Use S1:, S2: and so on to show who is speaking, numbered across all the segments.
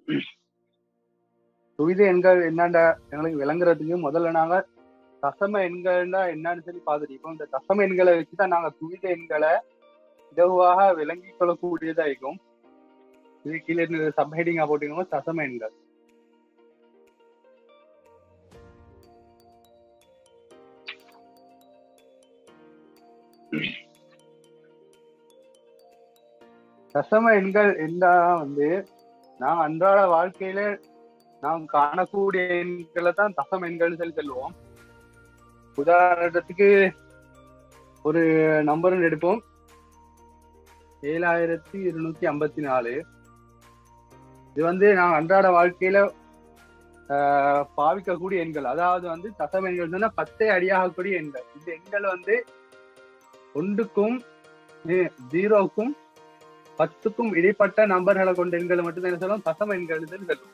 S1: துவித எண்கள் என்னண்ட எங்களுக்கு விளங்குறதுக்கு முதல்ல நாங்க தசம எண்கள்னா என்னன்னு சொல்லி பார்த்துட்டு இப்போ இந்த தசம எண்களை வச்சுதான் நாங்க துவித எண்களை இலகுவாக விளங்கிக் கொள்ளக்கூடியதா இருக்கும் இது கீழே சப்ஹெடிங்கா போட்டீங்கன்னா தசம எண்கள் தசம எண்கள் என்ன வந்து நாம் அன்றாட வாழ்க்கையில நாம் காணக்கூடிய எண்களை தான் தசம எண்கள்னு சொல்லி சொல்லுவோம் உதாரணத்துக்கு ஒரு நம்பர் எடுப்போம் ஏழாயிரத்தி இருநூத்தி ஐம்பத்தி நாலு இது வந்து நாம் அன்றாட வாழ்க்கையில ஆஹ், பாவிக்கக்கூடிய எண்கள் அதாவது வந்து தசம எண்கள் சொன்னா பத்தை அடியாகக்கூடிய எண்கள் இந்த எண்கள் வந்து ஒன்றுக்கும் ஜீ- ஜீரோவுக்கும் பத்துக்கும் இடைப்பட்ட நம்பர்களை கொண்ட எண்களை மட்டும் என்ன சொல்லுவோம் தசம எண்கள் சொல்லுவோம்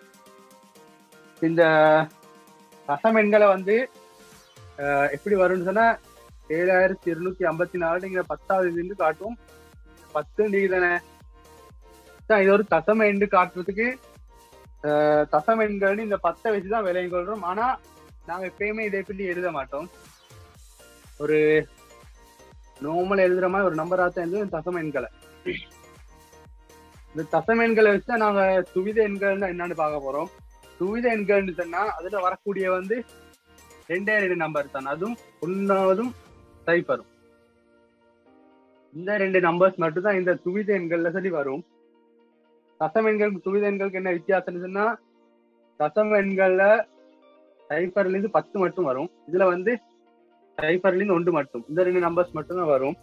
S1: இந்த தசம எண்களை வந்து ஆஹ், எப்படி வரும்னு சொன்னா ஏழாயிரத்தி இருநூத்தி ஐம்பத்தி நாலுங்கிற பத்தாவது இதுன்னு காட்டும் பத்து நீ தானே அதான் இது ஒரு தசம எண்டு காட்டுறதுக்கு ஆஹ், தசம எண்கள்னு இந்த பத்தை வச்சுதான் விலையை கொள்றோம் ஆனா நாங்க எப்பயுமே இதை எப்படி எழுத மாட்டோம் ஒரு நார்மல் எழுதுற மாதிரி ஒரு நம்பரா தான் எழுதுவோம் தசம எண்களை இந்த தசம எண்களை வச்சு நாங்க துவித எண்கள் என்னன்னு பார்க்க போறோம் துவித எண்கள்னு சொன்னா அதுல வரக்கூடிய வந்து ரெண்டே ரெண்டு நம்பர் தான் அதுவும் ஒன்னாவதும் சைஃபரும் இந்த ரெண்டு நம்பர்ஸ் மட்டும் தான் இந்த துவித எண்கள்ல சொல்லி வரும் தசம எண்களுக்கு துவித எண்களுக்கு என்ன வித்தியாசம்னு சொன்னா தசம எண்கள்ல சைஃபர்ல இருந்து பத்து மட்டும் வரும் இதுல வந்து சைஃபர்ல இருந்து ஒன்று மட்டும் இந்த ரெண்டு நம்பர்ஸ் மட்டும் தான் வரும்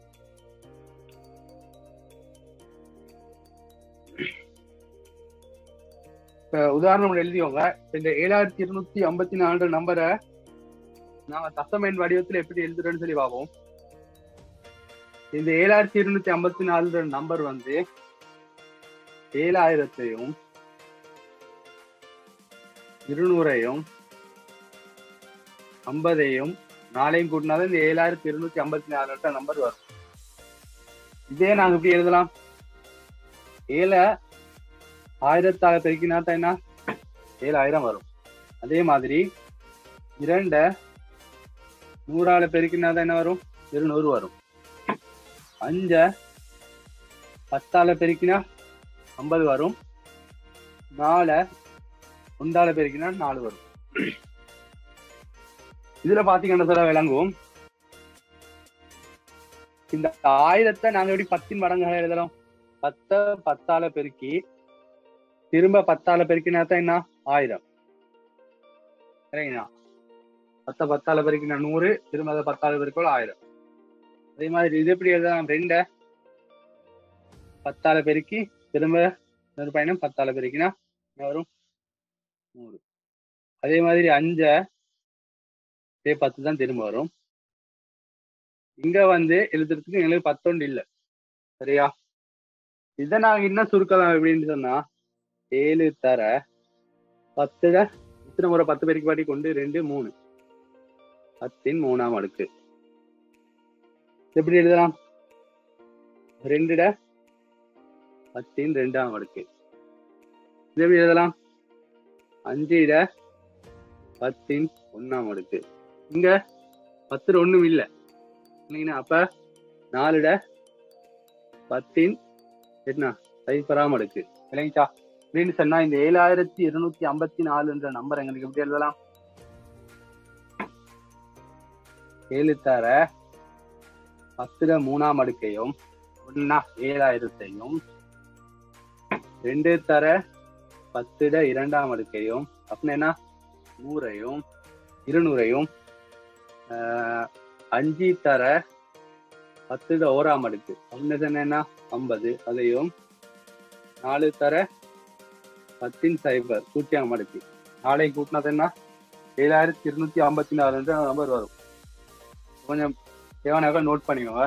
S1: இப்ப உதாரணம் எழுதியோங்க இந்த ஏழாயிரத்தி இருநூத்தி ஐம்பத்தி நாலு நம்பரை நாங்க தசம எண் வடிவத்துல எப்படி எழுதுறோம்னு சொல்லி பார்ப்போம் இந்த ஏழாயிரத்தி இருநூத்தி ஐம்பத்தி நாலு நம்பர் வந்து ஏழாயிரத்தையும் இருநூறையும் ஐம்பதையும் நாளையும் கூட்டினாதான் இந்த ஏழாயிரத்தி இருநூத்தி ஐம்பத்தி நாலு நம்பர் வரும் இதே நாங்க எப்படி எழுதலாம் ஏழை ஆயிரத்தால பெருக்கினா தான் என்ன ஏழாயிரம் வரும் அதே மாதிரி இரண்ட நூறால பெருக்கினா தான் என்ன வரும் இருநூறு வரும் அஞ்ச பத்தால பெருக்கினா ஐம்பது வரும் நாலை ஒன்றால பெருக்கினா நாலு வரும் இதுல பாத்தீங்கன்னா சொல்ல விளங்கும் இந்த ஆயிரத்தை நாங்க எப்படி பத்தின் மடங்காக எழுதலாம் பத்த பத்தால பெருக்கி திரும்ப பத்தால பெருக்கினா தான் என்ன ஆயிரம் சரிங்களா பத்த பத்தால பெருக்கினா நூறு திரும்ப அதை பத்தால பெருக்கோள் ஆயிரம் அதே மாதிரி இது எப்படி எழுதலாம் ரெண்ட பத்தால பெருக்கி திரும்ப இன்னொரு பயணம் பத்தால பெருக்கினா என்ன வரும் நூறு அதே மாதிரி அஞ்ச இதே பத்து தான் திரும்ப வரும் இங்க வந்து எழுதுறதுக்கு எங்களுக்கு பத்தொண்டு இல்லை சரியா இதை நாங்க என்ன சுருக்கலாம் எப்படின்னு சொன்னா ஏழு தர பத்துல இத்தனை முறை பத்து பேருக்கு பாட்டி கொண்டு ரெண்டு மூணு பத்தின் மூணாம் அடுக்கு எப்படி எழுதலாம் ரெண்டுட பத்தின் ரெண்டாம் அடுக்கு இது எப்படி எழுதலாம் அஞ்சு இட பத்தின் ஒண்ணாம் அடுக்கு இங்க பத்துல ஒண்ணும் இல்ல இல்லைங்களா அப்ப நாலுட பத்தின் என்ன சைபராம் அடுக்கு இல்லைங்கச்சா அப்படின்னு சொன்னா இந்த ஏழாயிரத்தி இருநூத்தி ஐம்பத்தி நாலுன்ற நம்பர் எங்களுக்கு எப்படி எழுதலாம் ஏழு தர பத்துல மூணாம் அடுக்கையும் ஒன்னா ஏழாயிரத்தையும் ரெண்டு தர பத்துல இரண்டாம் அடுக்கையும் அப்படின்னா நூறையும் இருநூறையும் ஆஹ், அஞ்சு தர பத்துல ஓராம் அடுக்கு அப்படின்னு என்னன்னா ஐம்பது அதையும் நாலு தர பத்தின் சைபர் கூட்டியாம் அடுக்கு நாளை கூட்டினது என்ன ஏழாயிரத்தி இருநூத்தி ஐம்பத்தி நாலுன்ற நம்பர் வரும் கொஞ்சம் தேவனாக நோட் பண்ணிக்கோங்க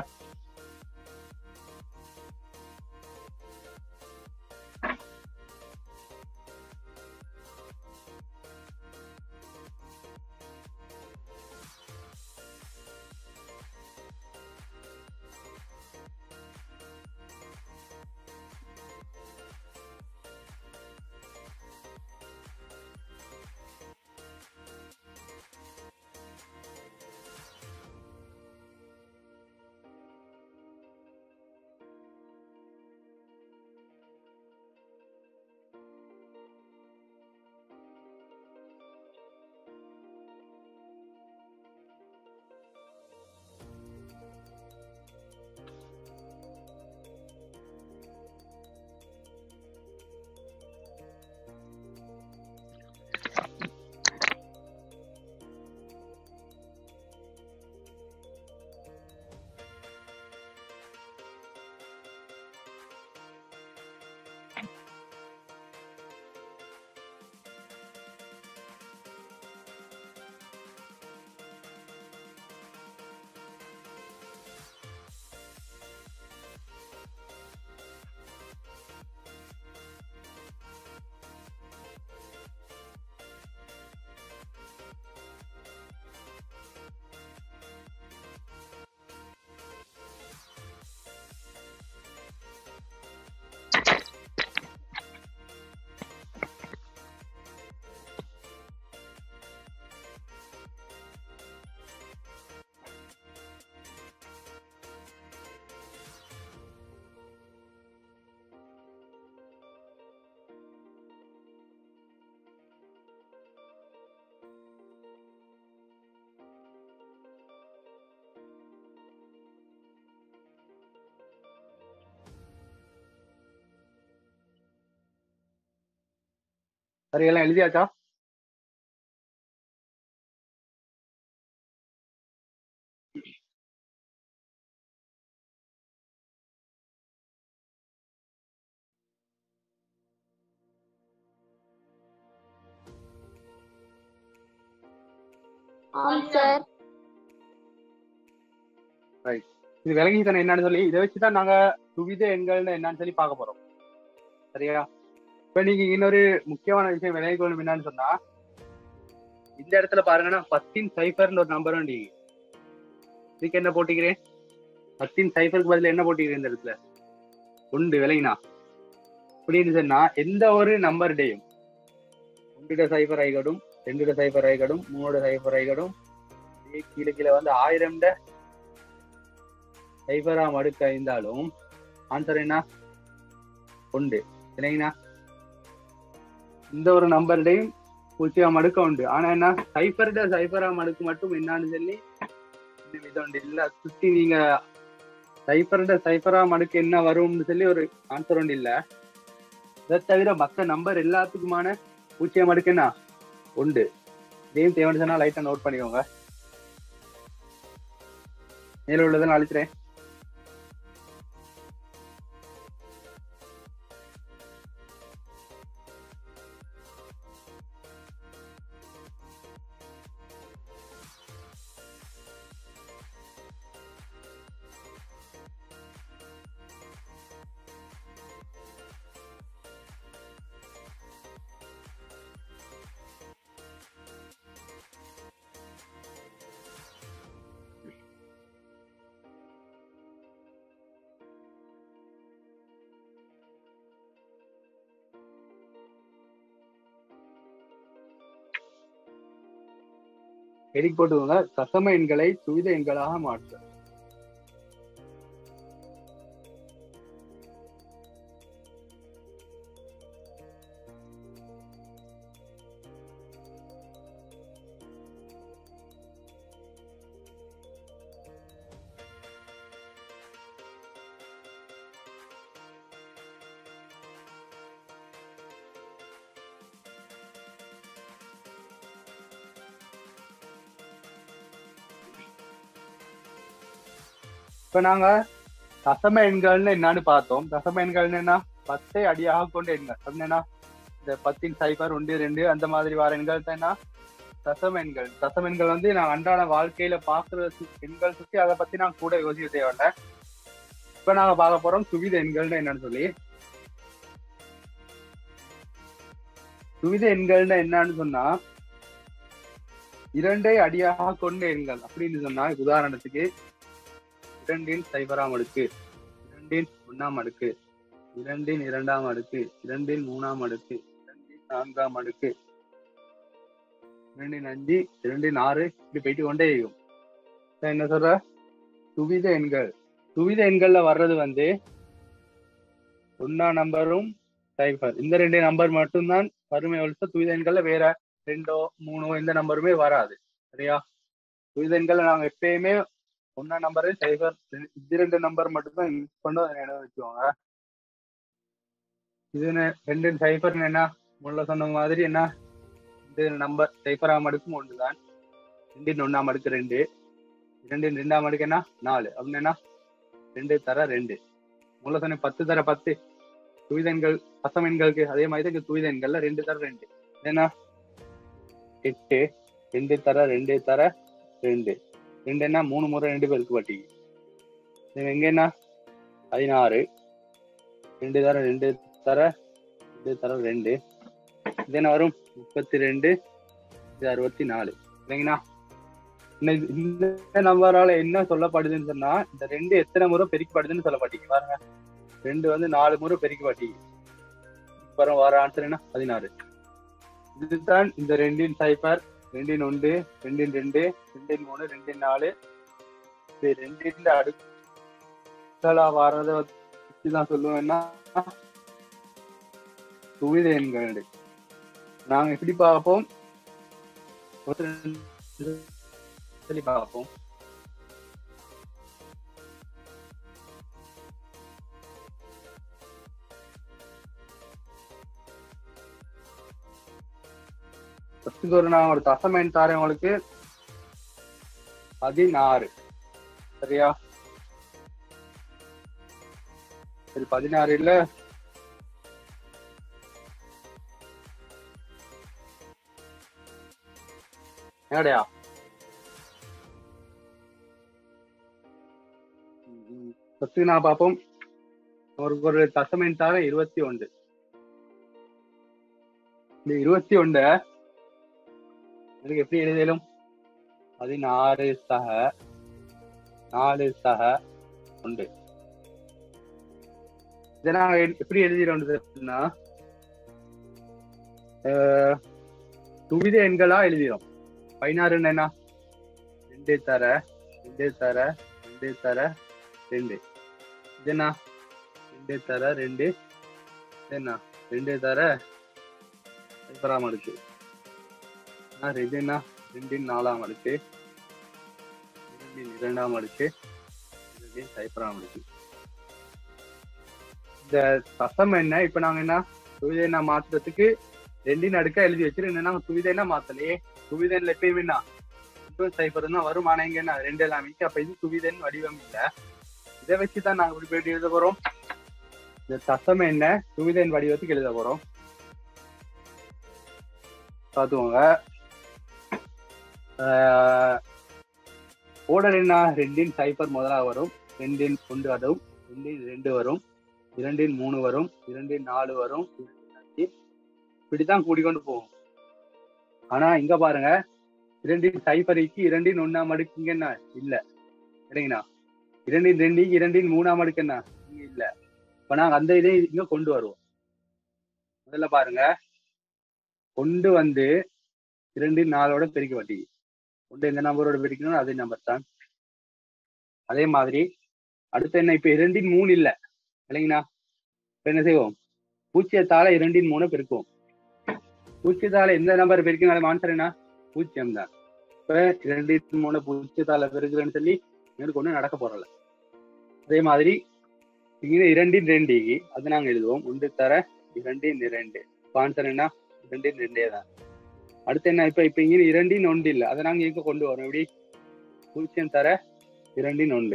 S1: சரி எல்லாம் எழுதியாச்சா
S2: ஆம் சார்
S1: இது விலகி தானே என்னன்னு சொல்லி இதை வச்சுதான் நாங்க துவித எண்கள்னு என்னன்னு சொல்லி பார்க்க போறோம் சரியா இப்ப நீங்க இன்னொரு முக்கியமான விஷயம் விலகி கொள்ளும் என்னன்னு சொன்னா இந்த இடத்துல பாருங்கன்னா பத்தின் சைஃபர்னு ஒரு நம்பர் நீங்க இதுக்கு என்ன போட்டிக்கிறேன் பத்தின் சைஃபருக்கு பதில் என்ன போட்டிக்கிறேன் இந்த இடத்துல உண்டு விலகினா அப்படின்னு சொன்னா எந்த ஒரு நம்பருடையும் ஒன்றிட சைஃபர் ஆகிக்கடும் ரெண்டுட சைஃபர் ஆகிக்கடும் மூணோட சைஃபர் ஆகிக்கடும் கீழே கீழே வந்து ஆயிரம் சைபராம் அடுக்கு ஐந்தாலும் ஆன்சர் என்ன உண்டு சரிங்களா இந்த ஒரு நம்பருடையும் பூஜ்ஜியம் அடுக்க உண்டு ஆனா என்ன சைபர்ட சைபராம் அடுக்கு மட்டும் என்னன்னு சொல்லி இந்த விதம் உண்டு இல்ல சுத்தி நீங்க சைபர்ட சைபராம் அடுக்கு என்ன வரும்னு சொல்லி ஒரு ஆன்சர் உண்டு இல்ல இதை தவிர மற்ற நம்பர் எல்லாத்துக்குமான பூஜ்ஜியம் அடுக்கு என்ன உண்டு இதையும் தேவைன்னு சொன்னா லைட்டா நோட் பண்ணிக்கோங்க மேல உள்ளதை நான் அழிக்கிறேன் எடிட் போட்டுக்கோங்க தசம எண்களை துவித எண்களாக மாற்ற இப்ப நாங்க தசம எண்கள்னு என்னன்னு பார்த்தோம் தசம எண்கள்னு என்ன பத்தை அடியாக கொண்ட எண்கள் அப்படின்னா இந்த பத்தின் சைபர் ஒன்று ரெண்டு அந்த மாதிரி வர எண்கள் தான் என்ன தசம எண்கள் தசம எண்கள் வந்து நான் அன்றாட வாழ்க்கையில பாக்குற சு- எண்கள் சுத்தி அதை பத்தி நான் கூட யோசிக்க தேவையில்ல இப்ப நாங்க பார்க்க போறோம் சுவித எண்கள்னு என்னன்னு சொல்லி சுவித எண்கள்னு என்னன்னு சொன்னா இரண்டை அடியாக கொண்ட எண்கள் அப்படின்னு சொன்னா உதாரணத்துக்கு இரண்டின் சைபராம் அடுக்கு இரண்டின் ஒண்ணாம் அடுக்கு இரண்டின் இரண்டாம் அடுக்கு இரண்டின் மூணாம் அடுக்கு இரண்டின் நான்காம் அடுக்கு இரண்டின் அஞ்சு இரண்டின் ஆறு இப்படி போயிட்டு கொண்டே இருக்கும் இப்ப என்ன சொல்ற துவித எண்கள் துவித எண்கள்ல வர்றது வந்து ஒன்னா நம்பரும் சைபர் இந்த ரெண்டு நம்பர் மட்டும்தான் வறுமை ஒழிச்ச துவித எண்கள்ல வேற ரெண்டோ மூணோ எந்த நம்பருமே வராது சரியா துவித எண்கள்ல நாங்க எப்பயுமே ஒன்னா நம்பரு சைபர் இது ரெண்டு நம்பர் மட்டும் தான் யூஸ் பண்ண நினைவு வச்சுக்கோங்க இது என்ன- ரெண்டு சைபர் என்ன முள்ள சொன்ன மாதிரி என்ன இந்த நம்பர் சைபராம் அடுக்கும் ஒன்று தான் ரெண்டின் ஒன்னாம் அடுக்கு ரெண்டு இரண்டின் ரெண்டாம் அடுக்கு என்ன நாலு அப்படின்னு என்ன ரெண்டு தர ரெண்டு முள்ள சொன்ன பத்து தர பத்து துவிதன்கள் பசம் எண்களுக்கு அதே மாதிரி தான் இங்க துவிதன்கள்ல ரெண்டு தர ரெண்டு ஏன்னா எட்டு ரெண்டு தர ரெண்டு தர ரெண்டு ரெண்டு என்ன மூணு முறை ரெண்டு பேருக்கு வட்டி இது எங்க என்ன பதினாறு ரெண்டு தர ரெண்டு தர ரெண்டு தர ரெண்டு இது என்ன வரும் முப்பத்தி ரெண்டு இது அறுபத்தி நாலு இல்லைங்கண்ணா இந்த இந்த நம்பரால என்ன சொல்லப்படுதுன்னு சொன்னா இந்த ரெண்டு எத்தனை முறை பெருக்கப்படுதுன்னு சொல்லப்பட்டீங்க பாருங்க ரெண்டு வந்து நாலு முறை பெருக்கப்பாட்டீங்க அப்புறம் வர ஆன்சர் என்ன பதினாறு இதுதான் இந்த ரெண்டின் சைபர் ரெண்டின் ஒன்று ரெண்டின் ரெண்டு ரெண்டின் மூணு ரெண்டின் நாலு இது ரெண்டின் அடுக்கலா வர்றத வச்சு தான் சொல்லுவேன்னா துவித எண்கள் நாங்க எப்படி பார்ப்போம் ஒரு ரெண்டு சொல்லி பார்ப்போம் ஃபர்ஸ்ட் ஒரு நான் ஒரு தசமன் தாரேன் உங்களுக்கு பதினாறு சரியா சரி பதினாறு இல்ல என்னடையா ஃபர்ஸ்ட் நான் பார்ப்போம் ஒரு ஒரு தசமன் தார இருபத்தி ஒன்று இந்த இருபத்தி ஒண்ட எனக்கு எப்படி எழுதலும் பதினாறு சக நாலு சக ஒன்று இதை நான் எ- எப்படி எழுதிடும்னா துவித எண்களா எழுதிடும் பதினாறு என்ன ரெண்டு தர ரெண்டு தர ரெண்டு தர ரெண்டு இது என்ன ரெண்டு தர ரெண்டு இது என்ன ரெண்டு தர சைபராம் இருக்கு ஆ, ரெண்டு என்ன ரெண்டின் நாலாம் அடுக்கு இரண்டின் இரண்டாம் அடுக்கு இரண்டின் சைபராம் அடுக்கு இந்த தசம் என்ன இப்ப நாங்க என்ன துவித என்ன மாத்துறதுக்கு ரெண்டின் அடுக்கா எழுதி வச்சிரு என்னன்னா துவித என்ன மாத்தலையே துவிதன்ல எப்பயுமே என்ன ரெண்டும் சைபர் தான் வரும் ஆனா இங்க என்ன ரெண்டு எல்லாம் இருக்கு அப்ப இது துவிதன் வடிவம் இல்ல இதை வச்சுதான் நாங்க இப்படி போயிட்டு எழுத போறோம் இந்த தசம் என்ன துவிதன் வடிவத்துக்கு எழுத போறோம் பார்த்துக்கோங்க ஓடர் என்ன ரெண்டின் சைபர் முதலாக வரும் ரெண்டின் ஒன்று வரும் ரெண்டின் ரெண்டு வரும் இரண்டின் மூணு வரும் இரண்டின் நாலு வரும் இரண்டின் அஞ்சு இப்படித்தான் கூடிக்கொண்டு போகும் ஆனா இங்க பாருங்க இரண்டின் சைபருக்கு இரண்டின் ஒண்ணாம் அடுக்கு இங்க என்ன இல்ல சரிங்களா இரண்டின் ரெண்டு இரண்டின் மூணாம் அடுக்கு என்ன இங்க இல்ல இப்ப நாங்க அந்த இதை இங்க கொண்டு வருவோம் முதல்ல பாருங்க கொண்டு வந்து இரண்டின் நாலோட பெருக்கி வட்டி கொண்டு எந்த நம்பரோட பெருக்கணும் அதே நம்பர் தான் அதே மாதிரி அடுத்து என்ன இப்ப இரண்டின் மூணு இல்ல இல்லைங்கண்ணா இப்ப என்ன செய்வோம் பூஜ்ஜியத்தால இரண்டின் மூணு பெருக்குவோம் பூஜ்ஜியத்தால எந்த நம்பர் பெருக்கினாலும் ஆன்சர் என்ன பூஜ்ஜியம் தான் இப்ப இரண்டின் மூணு பூஜ்ஜியத்தால பெருக்குறேன்னு சொல்லி எங்களுக்கு ஒண்ணும் நடக்க போறல அதே மாதிரி இங்க இரண்டின் ரெண்டு அது நாங்க எழுதுவோம் ஒன்று தர இரண்டின் இரண்டு ஆன்சர் என்ன இரண்டின் ரெண்டே தான் அடுத்து என்ன இப்ப இப்ப இங்க இரண்டின் ஒன்று இல்ல அதை நாங்க எங்க கொண்டு வரோம் எப்படி பூஜ்ஜியம் தர இரண்டின் ஒன்று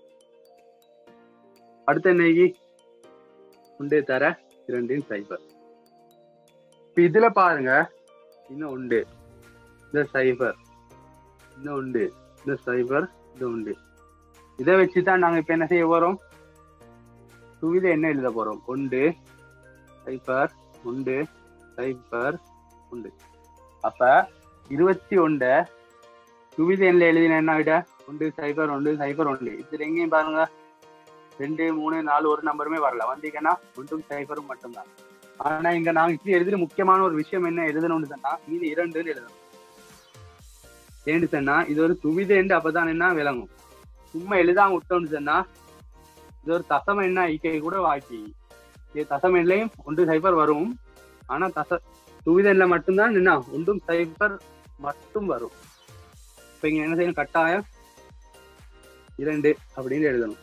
S1: அடுத்து என்ன இங்க? ஒன்று தர இரண்டின் சைபர் இப்ப இதுல பாருங்க இன்னும் உண்டு இந்த சைபர் இன்னும் உண்டு இந்த சைபர் இது உண்டு இதை வச்சுதான் நாங்க இப்ப என்ன செய்ய போறோம் துவித என்ன எழுத போறோம் ஒன்று சைபர் உண்டு சைபர் உண்டு அப்ப இருபத்தி ஒண்ட துவித எண்ணில் எழுதின என்ன விட ஒன்று சைபர் ஒன்று சைபர் ஒன்று இதுல எங்கேயும் பாருங்க ரெண்டு மூணு நாலு ஒரு நம்பருமே வரல வந்தீங்கன்னா ஒன்றும் சைபரும் மட்டும்தான் ஆனா இங்க நாங்க இப்படி எழுதுற முக்கியமான ஒரு விஷயம் என்ன எழுதணும்னு சொன்னா இது இரண்டுன்னு எழுதணும் ஏன்னு சொன்னா இது ஒரு துவித எண்டு அப்பதான் என்ன விளங்கும் சும்மா எழுதாம விட்டோம்னு சொன்னா இது ஒரு தசம எண்ணா ஐக்கை கூட வாக்கி இது தசம எண்ணையும் ஒன்று சைபர் வரும் ஆனா தச துவிதன்ல மட்டும்தான் என்ன ஒன்றும் சைபர் மட்டும் வரும் இப்ப இங்க என்ன செய்யணும் கட்டாயம் இரண்டு அப்படின்னு எழுதணும்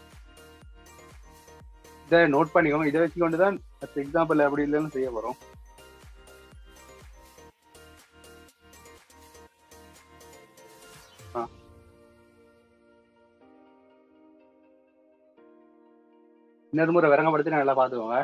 S1: இதை நோட் பண்ணிக்கோங்க இதை வச்சுக்கொண்டு தான் எக்ஸாம்பிள் அப்படி இல்லைன்னு செய்ய போறோம் ஆ. இன்னொரு முறை விரங்கப்படுத்தி நல்லா பாத்துக்கோங்க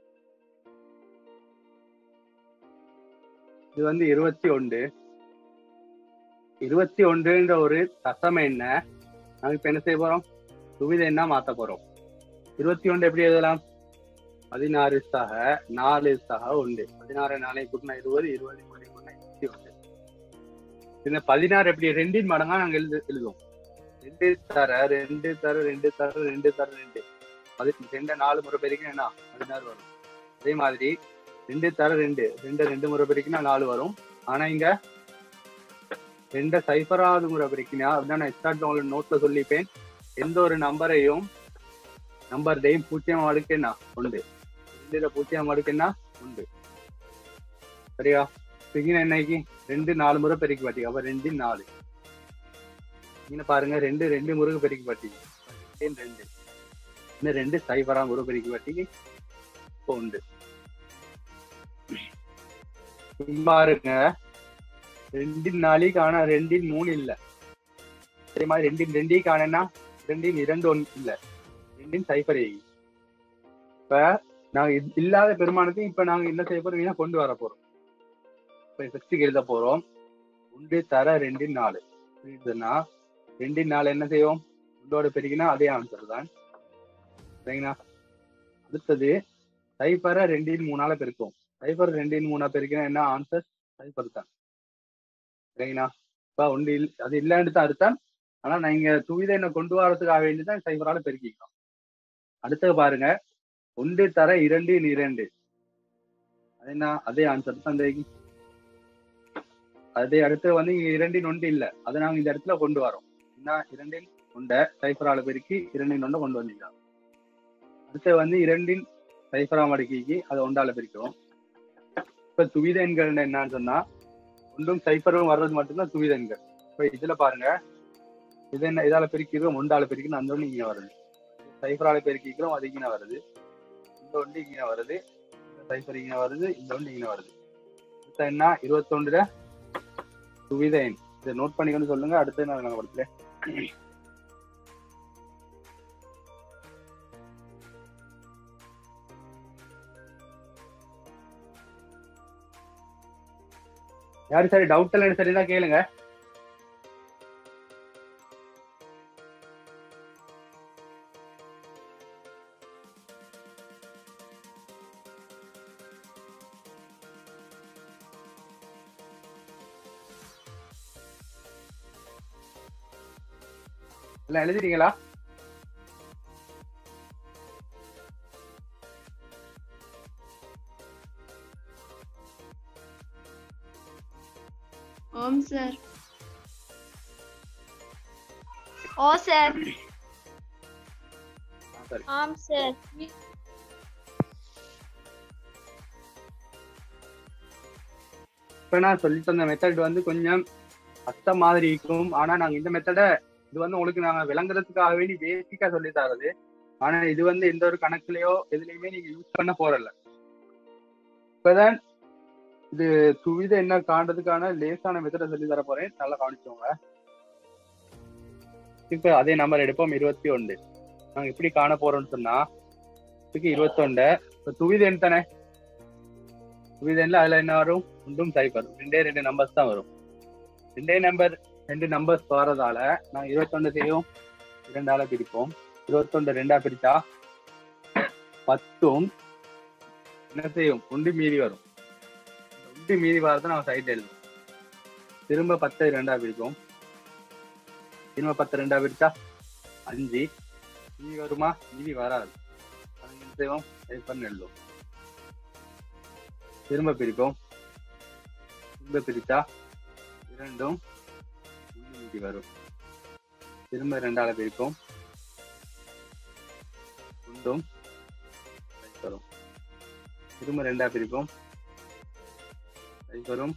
S1: இது வந்து இருபத்தி ஒன்று இருபத்தி ஒன்றுன்ற ஒரு தசம என்ன நாங்க இப்ப என்ன செய்ய போறோம் துவித என்ன மாத்த போறோம் இருபத்தி ஒன்று எப்படி எழுதலாம் பதினாறு சக நாலு சக ஒன்று பதினாறு நாளை கூட்டினா இருபது இருபது கூட்டி கூட்டினா இருபத்தி ஒன்று இந்த பதினாறு எப்படி ரெண்டின் மடங்கா நாங்க எழுது எழுதுவோம் ரெண்டு தர ரெண்டு தர ரெண்டு தர ரெண்டு தர ரெண்டு அது ரெண்டு நாலு முறை பெருக்கினா என்ன பதினாறு வரும் அதே மாதிரி ரெண்டு தர ரெண்டு ரெண்டு ரெண்டு முறை பெருக்கினா நாலு வரும் ஆனா இங்க ரெண்ட சைபராவது முறை பெருக்கினா அப்படின்னா நான் எக்ஸ்ட்ரா நோட்ல சொல்லிப்பேன் எந்த ஒரு நம்பரையும் நம்பர் டெய்ம் பூஜ்ஜியம் அடுக்கு என்ன உண்டு ரெண்டுல பூஜ்ஜியம் அடுக்கு என்ன உண்டு சரியா பிகின் என்னைக்கு ரெண்டு நாலு முறை பெருக்கி பாத்தீங்க அப்ப ரெண்டு நாலு இங்க பாருங்க ரெண்டு ரெண்டு முறை பெருக்கி பாத்தீங்க ரெண்டு ரெண்டு இன்னும் ரெண்டு சைபரா முறை பெருக்கி பாத்தீங்க இப்போ உண்டு இங்க பாருங்க ரெண்டின் நாளி காண ரெண்டின் மூணு இல்ல அதே மாதிரி ரெண்டின் ரெண்டி காணனா ரெண்டின் இரண்டு ஒன்று இல்ல ரெண்டின் சைபர் ஏகி இப்ப நாங்க இது- இல்லாத பெருமானத்தையும் இப்ப நாங்க என்ன செய்ய போறோம் இதை கொண்டு வர போறோம் இப்ப ஃபர்ஸ்ட் எழுத போறோம் ஒன்று தர ரெண்டின் நாலு புரியுதுன்னா ரெண்டின் நாலு என்ன செய்வோம் ஒன்றோட பெருகினா அதே ஆன்சர் தான் சரிங்களா அடுத்தது சைபரை ரெண்டின் மூணால பெருக்கும் சைபர் ரெண்டின் மூணா பெருக்கினா என்ன ஆன்சர் சைபர் தான் சரிங்களா இப்ப ஒன்று இல் அது இல்லைன்னு தான் அர்த்தம் ஆனா நீங்க துவித என்ன கொண்டு வரதுக்காக வேண்டி தான் சைபரால பெருக்கிக்கிறோம் அடுத்தது பாருங்க ஒன்று தர இரண்டு இரண்டு அது என்ன அதே ஆன்சர் தான் இந்த அதே அடுத்து வந்து இங்க இரண்டின் ஒன்று இல்ல அதை நாங்க இந்த இடத்துல கொண்டு வரோம் என்ன இரண்டின் ஒன்றை சைபரால பெருக்கி இரண்டின் ஒன்றை கொண்டு வந்தீங்க அடுத்து வந்து இரண்டின் சைபரா மடக்கிக்கு அதை ஒன்றால பிரிக்கிறோம் இப்ப துவித எண்கள் என்னன்னு சொன்னா ஒன்றும் சைபரும் வர்றது மட்டும்தான் துவித எண்கள் இப்ப இதுல பாருங்க இது என்ன இதால பிரிக்கிறோம் ஒன்றால பிரிக்கணும் அந்த ஒன்று இங்கே வருது சைபரால பெருக்கிக்கிறோம் அது இங்கே வருது இந்த ஒன்று இங்கே வருது இந்த சைபர் இங்கே வருது இந்த ஒன்று இங்கே வருது அடுத்த என்ன இருபத்தொன்றுல துவித எண் இதை நோட் பண்ணிக்கணும் சொல்லுங்க அடுத்து நான் விளங்கப்படுத்துறேன் யாரு சரி டவுட் எல்லாம் சரிதான் கேளுங்க எல்லாம் எழுதிட்டீங்களா
S2: ஓம் சார் ஓ சார்
S1: ஆ, சரி
S2: ஆம் சார்
S1: இப்ப நான் சொல்லி தந்த மெத்தட் வந்து கொஞ்சம் கஷ்டம் மாதிரி இருக்கும் ஆனா நாங்க இந்த மெத்தடை இது வந்து உங்களுக்கு நாங்க விளங்குறதுக்காக வேண்டி பேசிக்கா சொல்லி தரது ஆனா இது வந்து எந்த ஒரு கணக்குலயோ எதுலயுமே நீங்க யூஸ் பண்ண போறல இப்பதான் இது துவித என்ன காண்றதுக்கான லேசான மெத்தடை சொல்லி தர போறேன் நல்லா கவனிச்சோங்க இப்ப அதே நம்பர் எடுப்போம் இருபத்தி ஒன்று நாங்க எப்படி காண போறோம்னு சொன்னா இதுக்கு இருபத்தொண்டு இப்ப துவித எண் தானே துவித எண்ல அதுல என்ன வரும் ஒன்றும் சைபர் ரெண்டே ரெண்டு நம்பர்ஸ் தான் வரும் ரெண்டே நம்பர் ரெண்டு நம்பர்ஸ் வரதால நான் இருபத்தொன்னு செய்யும் இரண்டால பிரிப்போம் இருபத்தொன்னு ரெண்டா பிரிச்சா பத்தும் என்ன செய்யும் ஒன்று மீதி வரும் ஒன்று மீதி வரதை நம்ம சைட் எழுதும் திரும்ப பத்தை ரெண்டா பிரிப்போம் திரும்ப பத்து ரெண்டா பிரிச்சா அஞ்சு மீதி வருமா மீதி வராது அது என்ன செய்வோம் சைபர்னு எழுதும் திரும்ப பிரிப்போம் திரும்ப பிரிச்சா இரண்டும் ஒன்று மீதி வரும் திரும்ப ரெண்டால பிரிப்போம் ஒன்றும் வரும் திரும்ப ரெண்டா பிரிப்போம் வரும்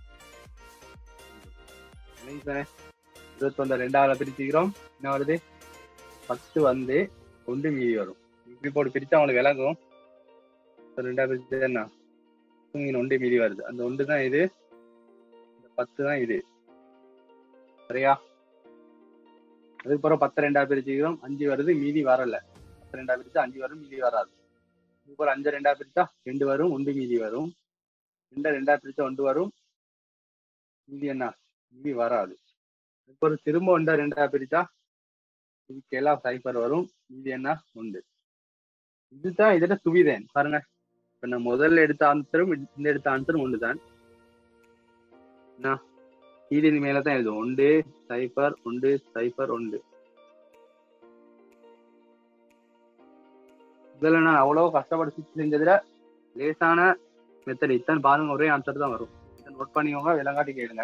S1: இருபத்தொன்னு ரெண்டாவது பிரிச்சுக்கிறோம் என்ன வருது பத்து வந்து ஒன்று மீதி வரும் இப்படி போட்டு பிரிச்சா அவங்களுக்கு விளங்கும் இப்ப ரெண்டா பிரிச்சு என்ன இங்க ஒன்று மீதி வருது அந்த ஒன்று தான் இது இந்த பத்து தான் இது சரியா அதுக்கப்புறம் பத்து ரெண்டா பிரிச்சுக்கிறோம் அஞ்சு வருது மீதி வரல பத்து ரெண்டா பிரிச்சா அஞ்சு வரும் மீதி வராது அதுக்கப்புறம் அஞ்சு ரெண்டா பிரிச்சா ரெண்டு வரும் ஒன்று மீதி வரும் ரெண்டா ரெண்டா பிரிச்சா ஒன்று வரும் மீதி என்ன மீதி வராது அதுக்கப்புறம் திரும்ப ஒன்றா ரெண்டா பிரிச்சா இதுக்கு எல்லாம் சைபர் வரும் மீதி என்ன உண்டு இதுதான் இதுல சுவிதேன் பாருங்க இப்ப நான் முதல்ல எடுத்த ஆன்சரும் இந்த எடுத்த ஆன்சரும் ஒன்று தான் என்ன கீழின் மேல தான் எழுதும் ஒன்று சைபர் ஒன்று சைபர் ஒன்று இதுல நான் அவ்வளவு கஷ்டப்பட்டு செஞ்சதுல லேசான மெத்தட் இத்தனை பாருங்க ஒரே ஆன்சர் தான் வரும் இதை நோட் பண்ணிக்கோங்க விலங்காட்டி கேளுங்க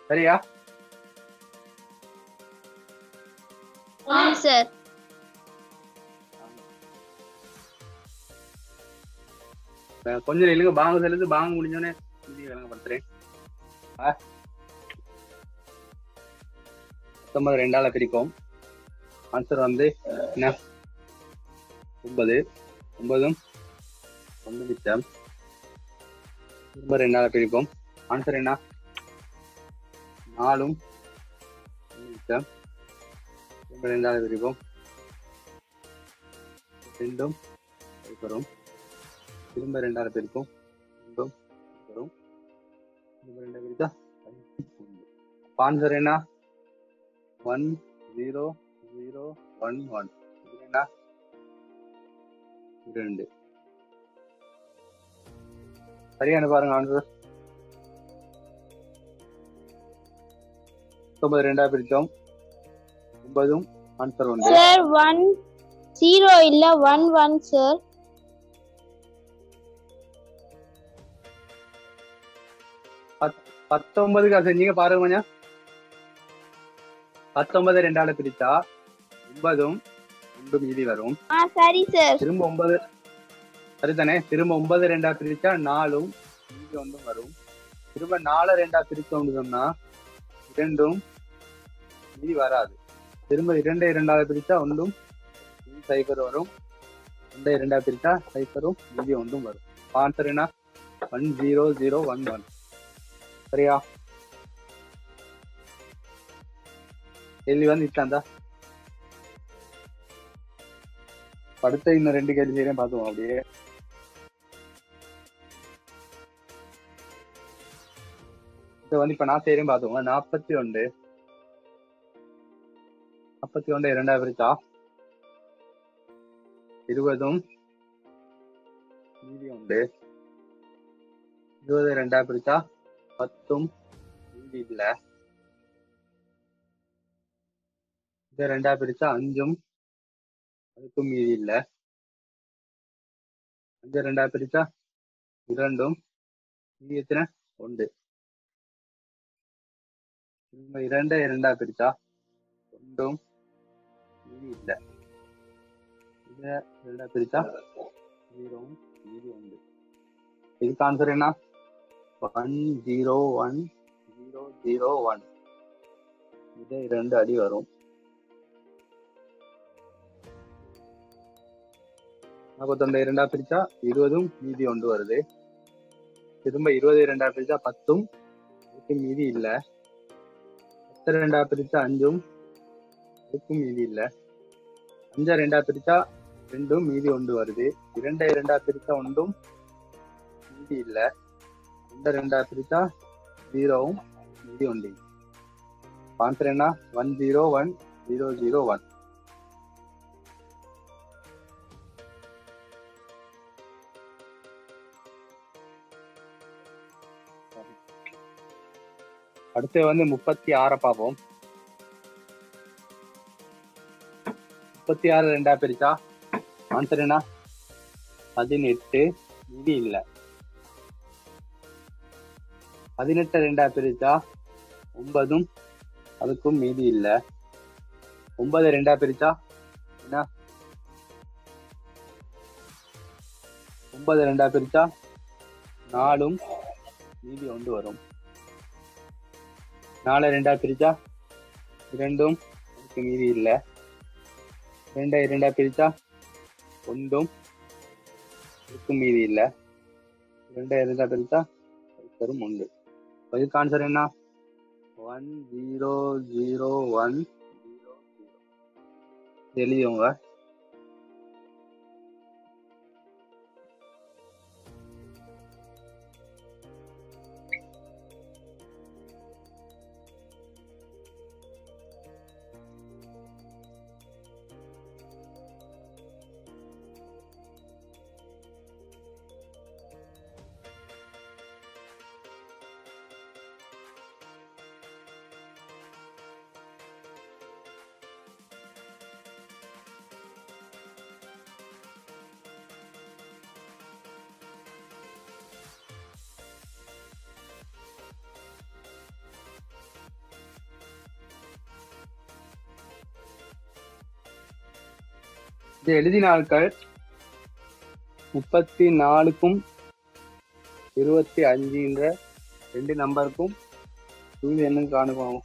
S1: சரியா
S2: ஆமாம் சார்
S1: அஹ் கொஞ்சம் இல்லைங்க பாங்க செலுத்து பாங்க முடிஞ்சோடனே மீதி விளங்கப்படுத்துறேன் ஆ. பத்தொன்பது ரெண்டால பிரிப்போம் ஆன்சர் வந்து என்ன ஒன்பது ஒன்பதும் ஒன்று மிச்சம் திரும்ப ரெண்டால பிரிப்போம் ஆன்சர் என்ன நாலும் ஒன்று மிச்சம் திரும்ப ரெண்டால பிரிப்போம் ரெண்டும் வரும் திரும்ப ரெண்டாவது பிரிப்போம் ரெண்டும் வரும் திரும்ப ரெண்டா பிரித்தா ஆன்சர் என்ன one zero zero one one இது என்ன ரெண்டு சரியான பாருங்க ஆன்சர் ஒன்பது ரெண்டா பிரிச்சோம் ஒன்பதும் ஆன்சர் ஒன்று
S3: சார் ஒன் ஜீரோ இல்ல ஒன் ஒன் சார்
S1: பத்தொன்பதுக்கு அது செஞ்சீங்க பாருங்க கொஞ்சம் பத்தொன்பது ரெண்டால பிரிச்சா ஒன்பதும் ஒன்று மீதி வரும்
S3: ஆ சரி சார்
S1: திரும்ப ஒன்பது சரிதானே திரும்ப ஒன்பது ரெண்டா பிரிச்சா நாலும் மீதி ஒன்றும் வரும் திரும்ப நாலு ரெண்டா பிரிச்சோம்னு சொன்னா இரண்டும் மீதி வராது திரும்ப இரண்டு இரண்டாவது பிரிச்சா ஒன்றும் மீதி சைபர் வரும் ரெண்டு இரண்டா பிரிச்சா சைபரும் மீதி ஒன்றும் வரும் ஆன்சர் என்ன one zero zero one one சரியா கேள்வி வந்து இட்டாந்தா அடுத்த இன்னும் ரெண்டு கேள்வி செய்யறேன் பார்த்துவோம் அப்படியே இதை வந்து இப்ப நான் செய்யறேன் பார்த்துவோங்க நாற்பத்தி ஒன்று நாற்பத்தி ஒன்று இரண்டாவது பிரிச்சா இருபதும் மீதி உண்டு இருபது ரெண்டா பிரிச்சா பத்தும் மீதி இல்ல இதை ரெண்டா பிரிச்சா அஞ்சும் அதுக்கும் மீதி இல்ல அஞ்சு ரெண்டா பிரிச்சா இரண்டும் மீதி எத்தனை ஒன்று திரும்ப இரண்டு இரண்டா பிரிச்சா ஒன்றும் மீதி இல்ல இத ரெண்டா பிரிச்சா ஜீரோவும் மீதி ஒன்று இதுக்கு ஆன்சர் என்ன one zero one zero zero one இது இரண்டு அடி வரும் நாற்பத்தொண்டு இரண்டா பிரிச்சா இருபதும் மீதி ஒன்று வருது திரும்ப இருபது இரண்டா பிரிச்சா பத்தும் இதுக்கு மீதி இல்ல பத்து ரெண்டா பிரிச்சா அஞ்சும் இதுக்கும் மீதி இல்ல அஞ்சா ரெண்டா பிரிச்சா ரெண்டும் மீதி ஒன்று வருது இரண்டை இரண்டா பிரிச்சா ஒன்றும் மீதி இல்ல ரெண்டு ரெண்டா பிரிச்சா ஜீரோவும் மீதி ஒன்று ஆன்சர் என்ன one zero one zero zero one அடுத்து வந்து முப்பத்தி ஆறை பார்ப்போம் முப்பத்தி ஆறு ரெண்டா பிரிச்சா ஆன்சர் என்ன பதினெட்டு மீதி இல்ல பதினெட்டு ரெண்டா பிரிச்சா ஒன்பதும் அதுக்கும் மீதி இல்ல ஒன்பது ரெண்டா பிரிச்சா என்ன ஒன்பது ரெண்டா பிரிச்சா நாலும் மீதி ஒன்று வரும் நாலு ரெண்டா பிரிச்சா இரண்டும் அதுக்கு மீதி இல்ல ரெண்டா இரண்டா பிரிச்சா ஒன்றும் இதுக்கும் மீதி இல்ல ரெண்டா இரண்டா பிரிச்சா வரும் உண்டு இதுக்கு ஆன்சர் என்ன one zero zero one zero zero எழுதிவங்க இது எழுதின ஆட்கள் முப்பத்தி நாலுக்கும் இருபத்தி அஞ்சுன்ற ரெண்டு நம்பருக்கும் இது என்னன்னு காணுவோம்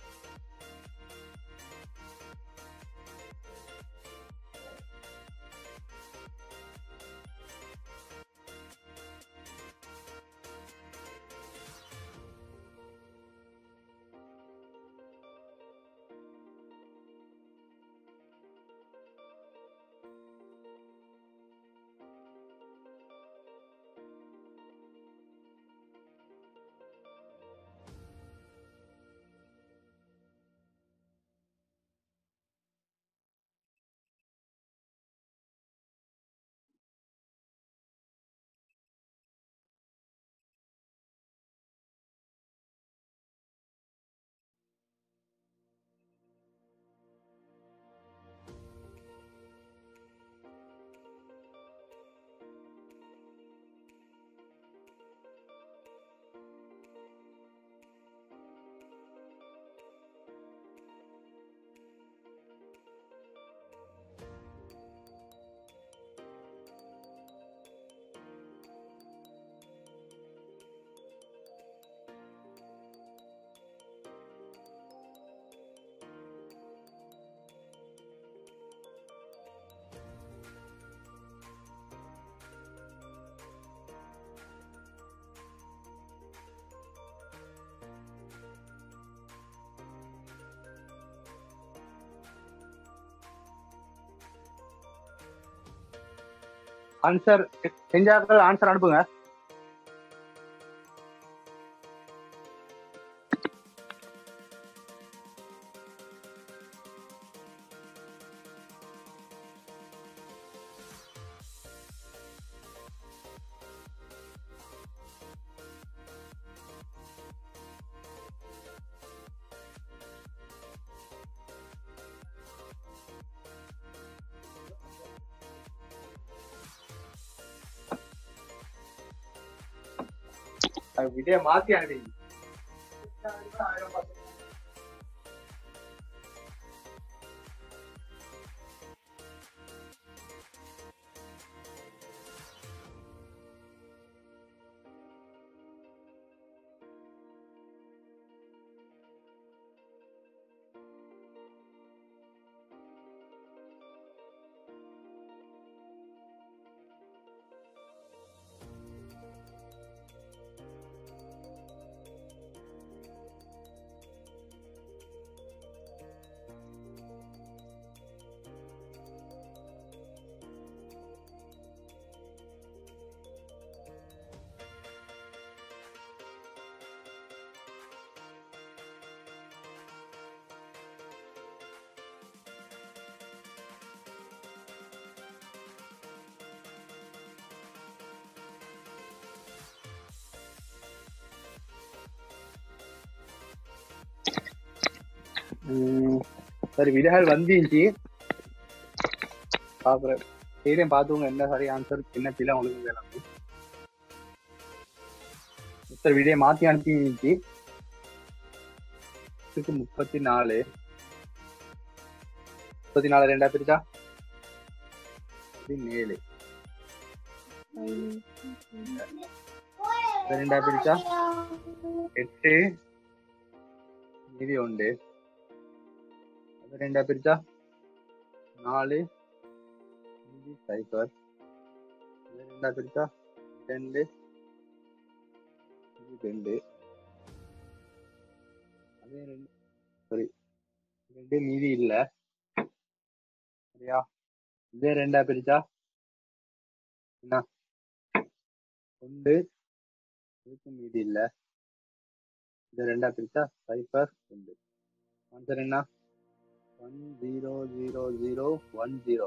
S1: ஆன்சர் செஞ்சாக்கள் ஆன்சர் அனுப்புங்க விடைய மாத்தி அனுப்பிங்க ம், சரி விடைகள் வந்துச்சு பாக்குறேன் சரியும் பார்த்துங்க என்ன சரி ஆன்சர் என்ன பிள்ளை உங்களுக்கு வேணும் சார் விடையை மாத்தி அனுப்பிச்சு இதுக்கு முப்பத்தி நாலு முப்பத்தி நாலு ரெண்டா பிரிச்சா பதினேழு இது ரெண்டா பிரிச்சா எட்டு மீதி உண்டு அது ரெண்டா பிரிச்சா நாலு மீதி சைபர் இது ரெண்டா பிரிச்சா ரெண்டு இது ரெண்டு அதே ரெண்டு சாரி ரெண்டு மீதி இல்ல சரியா இதே ரெண்டா பிரிச்சா என்ன ஒன்று இதுக்கு மீதி இல்ல இது ரெண்டா பிரிச்சா சைபர் ஒன்று ஆன்சர் என்ன one zero zero zero one zero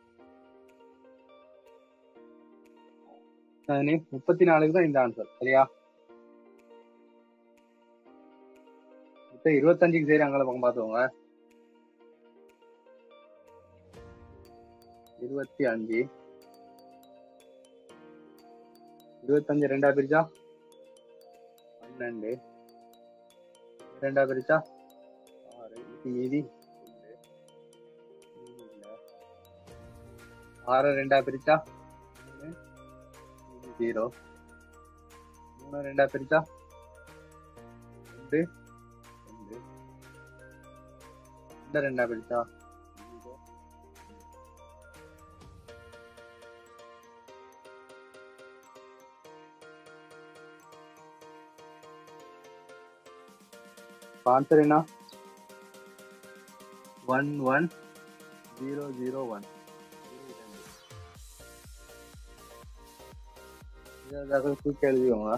S1: முப்பத்தி நாலுக்கு தான் இந்த ஆன்சர் சரியா இப்ப இருபத்தஞ்சுக்கு சரி அங்கே பக்கம் பார்த்துக்கோங்க இருபத்தி அஞ்சு இருபத்தஞ்சு ரெண்டா பிரிச்சா பன்னெண்டு ரெண்டா பிரிச்சா ஆறு இதுக்கு மீதி ரெண்டு. மீதி இல்ல. ஆறு ரெண்டா பிரிச்சா ஜீரோ மூணு ரெண்டா பிரிச்சா ரெண்டு ரெண்டு இந்த ரெண்டா பிரிச்சா ஜீரோ ஆன்சர் என்ன one one zero zero one இதை தூக்கி எழுதிக்கோங்க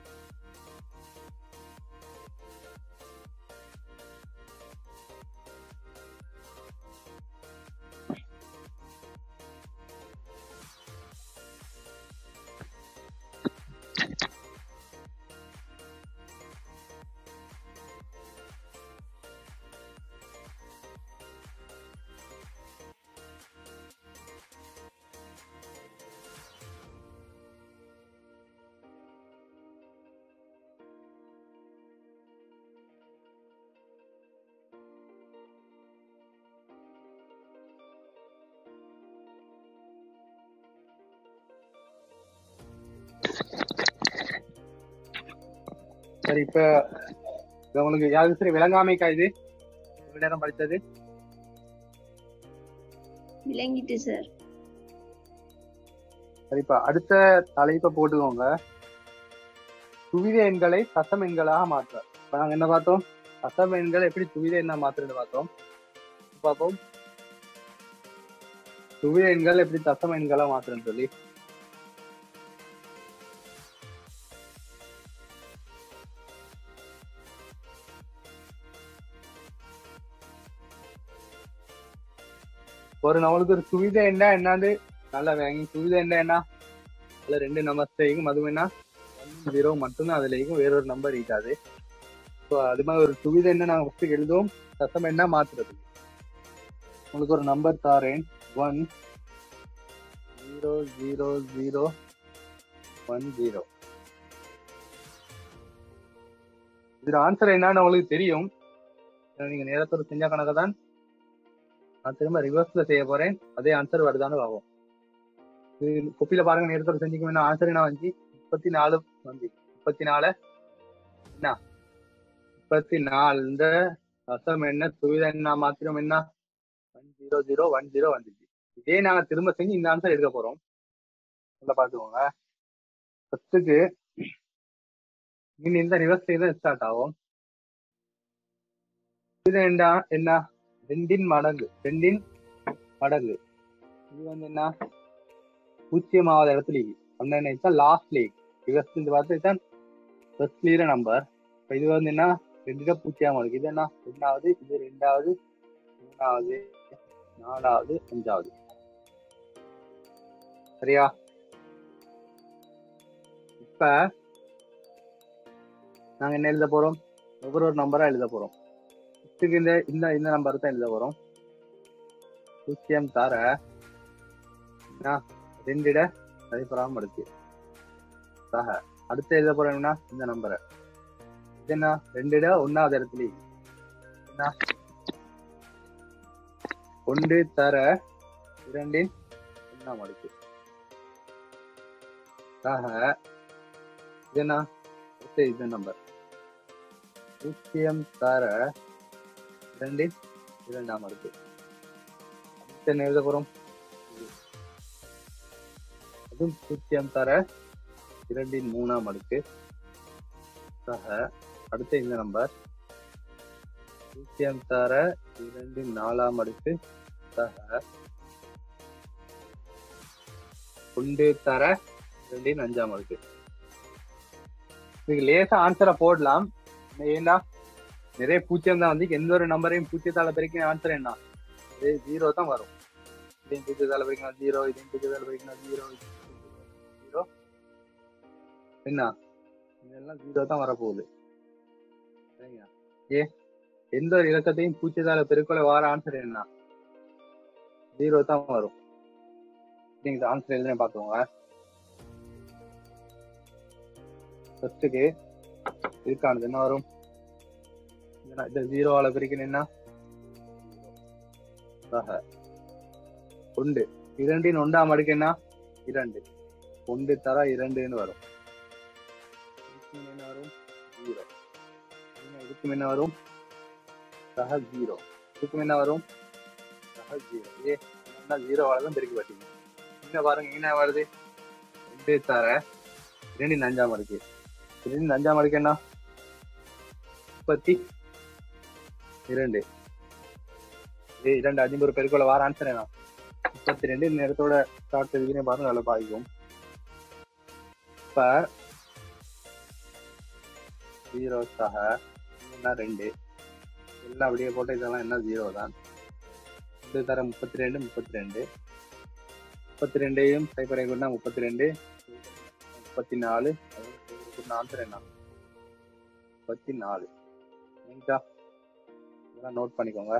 S1: சரி இப்ப இது உங்களுக்கு யாருக்கு சரி விளங்காமைக்கா இது இவ்வளவு நேரம் படிச்சது
S2: விளங்கிட்டு சார்
S1: சரி இப்ப அடுத்த தலைப்பை போட்டுக்கோங்க துவித எண்களை தசம எண்களாக மாற்ற இப்ப நாங்க என்ன பார்த்தோம் தசம எண்களை எப்படி துவித எண்ணா மாத்துறது பார்த்தோம் இப்ப பார்ப்போம் துவித எண்கள் எப்படி தசம எண்களா மாத்துறேன்னு சொல்லி ஒரு நம்மளுக்கு ஒரு துவித எண்ணா என்னன்னு நல்லா வாங்கி துவித எண்ணா என்ன அதுல ரெண்டு நம்பர் செய்யும் அதுவும் என்ன ஜீரோ மட்டும்தான் அதுல இருக்கும் வேறொரு நம்பர் இருக்காது ஸோ அது மாதிரி ஒரு துவித எண்ணை நாங்கள் ஃபஸ்ட்டு எழுதுவோம் தசம என்ன மாத்துறது உங்களுக்கு ஒரு நம்பர் தாரேன் one zero zero zero one zero இதுல ஆன்சர் என்னன்னு உங்களுக்கு தெரியும் ஏன்னா நீங்க நேரத்தோட செஞ்ச கணக்கு தான் நான் திரும்ப ரிவர்ஸ்ல செய்ய போறேன் அதே ஆன்சர் வருதான்னு பார்ப்போம் இது கொப்பியில பாருங்க நேரத்தோட செஞ்சுக்க வேணும் ஆன்சர் என்ன வந்து முப்பத்தி நாலு வந்து முப்பத்தி நாலு என்ன முப்பத்தி நாலு இந்த ரசம் என்ன துவித என்ன மாத்திரம் என்ன one zero zero one zero வந்துச்சு இதே நாங்க திரும்ப செஞ்சு இந்த ஆன்சர் எடுக்க போறோம் நல்லா பாத்துக்கோங்க ஃபர்ஸ்ட்டுக்கு இனி இந்த ரிவர்ஸ் தான் ஸ்டார்ட் ஆகும் இது என்ன என்ன ரெண்டின் மடங்கு ரெண்டின் மடங்கு இது வந்து என்ன பூஜ்ஜியமாவது இடத்துல ஒன்னு என்ன லாஸ்ட் லீக் ரிவர்ஸ் இது பார்த்து தான் ஃபர்ஸ்ட் லீர நம்பர் இப்போ இது வந்து என்ன ரெண்டு பூஜ்ஜியமா இருக்கு இது என்ன ஒன்னாவது இது ரெண்டாவது மூணாவது நாலாவது அஞ்சாவது சரியா இப்ப நாங்க என்ன எழுத போறோம் ஒவ்வொரு ஒரு நம்பரா எழுத போறோம் இதுக்கு இந்த இந்த இந்த நம்பர் தான் எழுத போறோம் பூஜ்ஜியம் தர என்ன, ரெண்டிட மதிப்பெறாம இருக்கு சக அடுத்து எழுத போறோம்னா இந்த நம்பரை இது என்ன ரெண்டிட ஒன்னாவது இடத்துல என்ன ஒன்று தர இரண்டின் ஒன்னாம் அடுக்கு ஆக இது என்ன அடுத்து இது நம்பர் பூஜ்ஜியம் தர இரண்டின் இரண்டாம் அடுக்கு அடுத்து என்ன எழுத போறோம் அதுவும் பூஜ்ஜியம் தர இரண்டின் மூணாம் அடுக்கு ஆக அடுத்து இந்த நம்பர் பூஜ்ஜியம் தர இரண்டின் நாலாம் அடுக்கு சக ஒன்று தர இரண்டின் அஞ்சாம் அடுக்கு இதுக்கு லேசா ஆன்சரை போடலாம் ஏன்னா நிறைய பூஜ்ஜியம் தான் வந்து எந்த ஒரு நம்பரையும் பூஜ்ஜியத்தால பெருக்கின ஆன்சர் என்ன இது ஜீரோ தான் வரும் இதையும் பூஜ்ஜியத்தால பெருக்கினா ஜீரோ இதையும் பூஜ்ஜியத்தால பெருக்கினா ஜீரோ ஜீரோ என்ன இதெல்லாம் ஜீரோ தான் வரப்போகுது சரிங்க ஏ எந்த ஒரு இலக்கத்தையும் பூச்சியத்தால பெருக்கொலை வார ஆன்சர் என்ன ஜீரோ தான் வரும் நீங்க ஆன்சர் எழுதுன பாத்துக்கோங்க ஃபர்ஸ்ட்டுக்கு இருக்கானது என்ன வரும் இதுனா- இந்த ஜீரோவால பிரிக்கணும் என்ன ஆக. ஒன்று இரண்டின் ஒன்றாம் அடுக்கு என்ன இரண்டு ஒன்று தர இரண்டுன்னு வரும் இதுக்கு என்ன வரும் ஜீரோ இதுக்கு என்ன வரும் சக ஜீரோ இதுக்கு என்ன வரும் சக ஜீரோ ஏ என்ன ஜீரோ தான் பெருக்கி பார்த்தீங்க இங்க பாருங்க என்ன வருது ரெண்டு தர இரண்டின் அஞ்சாம் அடுக்கு இரண்டின் அஞ்சாம் அடுக்கு என்ன முப்பத்தி இரண்டு இது இரண்டு அஞ்சு பெருக்குள்ள வார ஆன்சர் என்ன முப்பத்தி ரெண்டு இந்த நேரத்தோட ஸ்டார்ட் இதுனே பாருங்க நல்லா பாதிக்கும் இப்ப ஜீரோ சக என்ன ரெண்டு எல்லாம் அப்படியே போட்டு இதெல்லாம் என்ன ஜீரோ தான் ரெண்டு தர முப்பத்தி ரெண்டு முப்பத்தி ரெண்டு முப்பத்தி ரெண்டையும் சைபரை கொண்டா முப்பத்தி ரெண்டு முப்பத்தி நாலு ஆன்சர் என்ன முப்பத்தி நாலு நீங்கா இதெல்லாம் நோட் பண்ணிக்கோங்க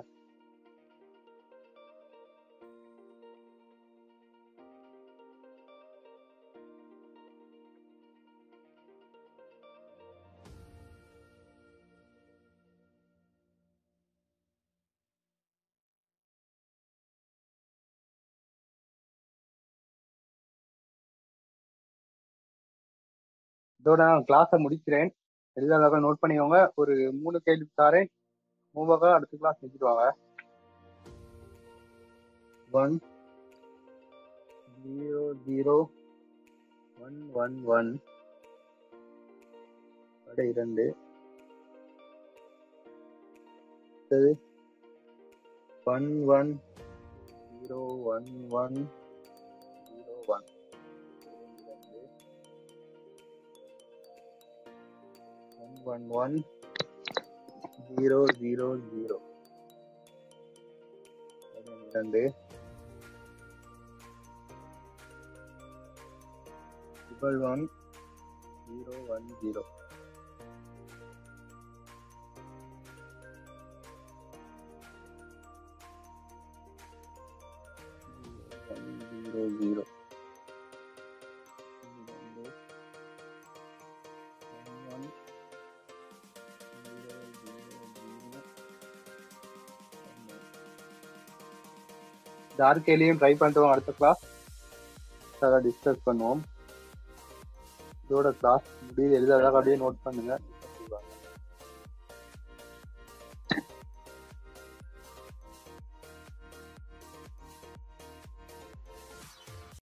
S1: இதோட நான் கிளாஸை முடிக்கிறேன் எழுதாத நோட் பண்ணிக்கோங்க ஒரு மூணு கேள்வி தாரேன் மூவாக அடுத்த கிளாஸ் நிறுத்திடுவாங்க one zero zero one one one வட இரண்டு அடுத்தது one one zero one one zero one இரண்டு one one one zero zero zero இரண்டு triple one zero one zero zero zero one இந்த ஆறு கேள்வியும் ட்ரை பண்ணிட்டு அடுத்த கிளாஸ் டிஸ்கஸ் பண்ணுவோம் இதோட கிளாஸ் முடிவு எழுதாத அப்படியே நோட் பண்ணுங்க